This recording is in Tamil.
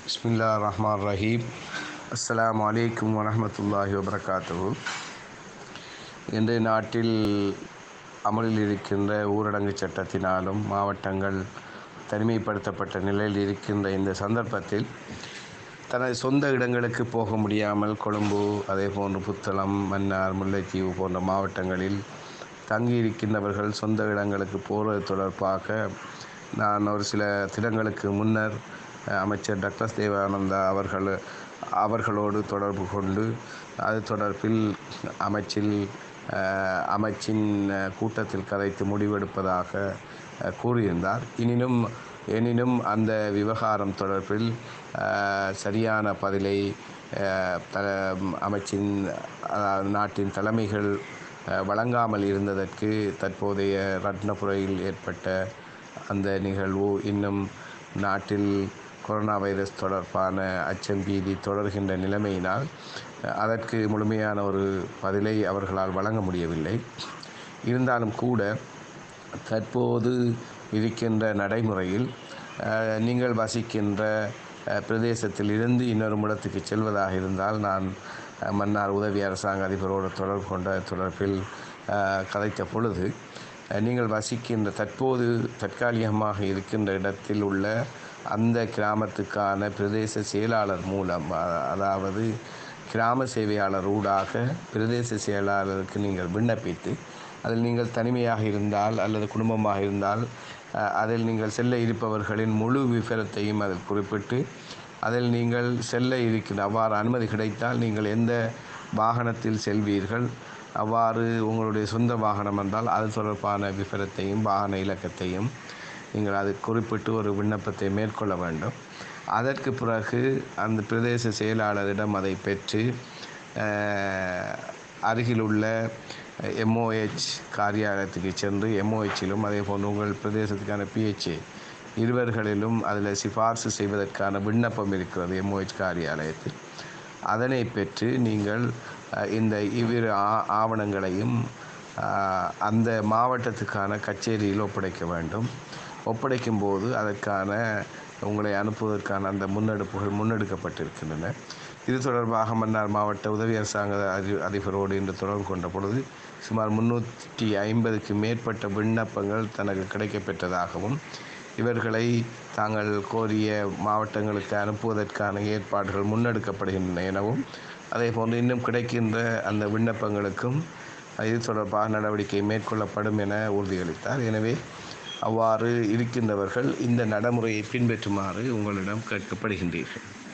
பிஸ்மில்லா ரஹ்மான் ரஹீம் அஸ்ஸலாமு அலைக்கும் வரஹ்மத்துல்லாஹி வபரகாத்துஹு இன்றைய நாட்டில் அமலில் இருக்கின்ற ஊரடங்கு சட்டத்தினாலும் மாவட்டங்கள் தனிமைப்படுத்தப்பட்ட நிலையில் இருக்கின்ற இந்த சந்தர்ப்பத்தில் தனது சொந்த இடங்களுக்கு போக முடியாமல் கொழும்பு அதே போன்று புத்தளம் மன்னார் முல்லைத்தீவு போன்ற மாவட்டங்களில் தங்கியிருக்கின்றவர்கள் சொந்த இடங்களுக்கு போவது தொடர்பாக நான் ஒரு சில தினங்களுக்கு முன்னர் அஹ், அமைச்சர் டக்ளஸ் தேவானந்தா அவர்கள் அவர்களோடு தொடர்பு கொண்டு அது தொடர்பில் அமைச்சில் அஹ், அமைச்சின் அஹ், கூட்டத்தில் கதைத்து முடிவெடுப்பதாக அஹ், கூறியிருந்தார் எனினும் எனினும் அந்த விவகாரம் தொடர்பில் அஹ், சரியான பதிலை அஹ், த அமைச்சின் அதாவது நாட்டின் தலைமைகள் அஹ், வழங்காமல் இருந்ததற்கு தற்போதைய ரத்னபுரையில் ஏற்பட்ட அந்த நிகழ்வு இன்னும் நாட்டில் கொரோனா வைரஸ் தொடர்பான அச்சம் பீதி தொடர்கின்ற நிலைமையினால் அஹ், அதற்கு முழுமையான ஒரு பதிலை அவர்களால் வழங்க முடியவில்லை இருந்தாலும் கூட தற்போது இருக்கின்ற நடைமுறையில் அஹ், நீங்கள் வசிக்கின்ற அஹ், பிரதேசத்தில் இருந்து இன்னொரு இடத்துக்கு செல்வதாக இருந்தால் நான் அஹ், மன்னார் உதவி அரசாங்க அதிபரோடு தொடர்பு கொண்ட தொடர்பில் அஹ், கதைத்த பொழுது அஹ், நீங்கள் வசிக்கின்ற தற்போது தற்காலிகமாக இருக்கின்ற இடத்தில் உள்ள அந்த கிராமத்துக்கான பிரதேச செயலாளர் மூலம் அ- அதாவது கிராம சேவையாளர் ஊடாக பிரதேச செயலாளருக்கு நீங்கள் விண்ணப்பித்து அதில் நீங்கள் தனிமையாக இருந்தால் அல்லது குடும்பமாக இருந்தால் அஹ், அதில் நீங்கள் செல்ல இருப்பவர்களின் முழு விவரத்தையும் அதில் குறிப்பிட்டு அதில் நீங்கள் செல்ல இருக்கின்ற அவ்வாறு அனுமதி கிடைத்தால் நீங்கள் எந்த வாகனத்தில் செல்வீர்கள் அவ்வாறு உங்களுடைய சொந்த வாகனம் என்றால் அது தொடர்பான விவரத்தையும் வாகன இலக்கத்தையும் நீங்கள் அதை குறிப்பிட்டு ஒரு விண்ணப்பத்தை மேற்கொள்ள வேண்டும் அதற்கு பிறகு அந்த பிரதேச செயலாளரிடம் அதை பெற்று அஹ், அருகிலுள்ள எம்ஓஹெச் காரியாலயத்துக்கு சென்று எம்ஓஹெச்சிலும் அதே போன்று உங்கள் பிரதேசத்துக்கான பிஹெச்ஏ இருவர்களிலும் அதில் சிபார்சு செய்வதற்கான விண்ணப்பம் இருக்கிறது எம்ஓஹெச் காரியாலயத்தில் அதனை பெற்று நீங்கள் அஹ், இந்த இவ்விரு ஆ- ஆவணங்களையும் அஹ், அந்த மாவட்டத்துக்கான கச்சேரியில் ஒப்படைக்க வேண்டும் ஒப்படைக்கும் போது அதற்கான உங்களை அனுப்புவதற்கான அந்த முன்னெடுப்புகள் முன்னெடுக்கப்பட்டிருக்கின்றன இது தொடர்பாக மன்னார் மாவட்ட உதவி அரசாங்க அதி அதிபரோடு இன்று தொடர்பு கொண்ட பொழுது சுமார் முன்னூற்றி ஐம்பதுக்கு மேற்பட்ட விண்ணப்பங்கள் தனக்கு கிடைக்கப்பெற்றதாகவும் இவர்களை தாங்கள் கோரிய மாவட்டங்களுக்கு அனுப்புவதற்கான ஏற்பாடுகள் முன்னெடுக்கப்படுகின்றன எனவும் அதே போன்று இன்னும் கிடைக்கின்ற அந்த விண்ணப்பங்களுக்கும் இது தொடர்பாக நடவடிக்கை மேற்கொள்ளப்படும் என உறுதியளித்தார் எனவே அவ்வாறு இருக்கின்றவர்கள் இந்த நடைமுறையை பின்பற்றுமாறு உங்களிடம் கேட்கப்படுகின்றீர்கள்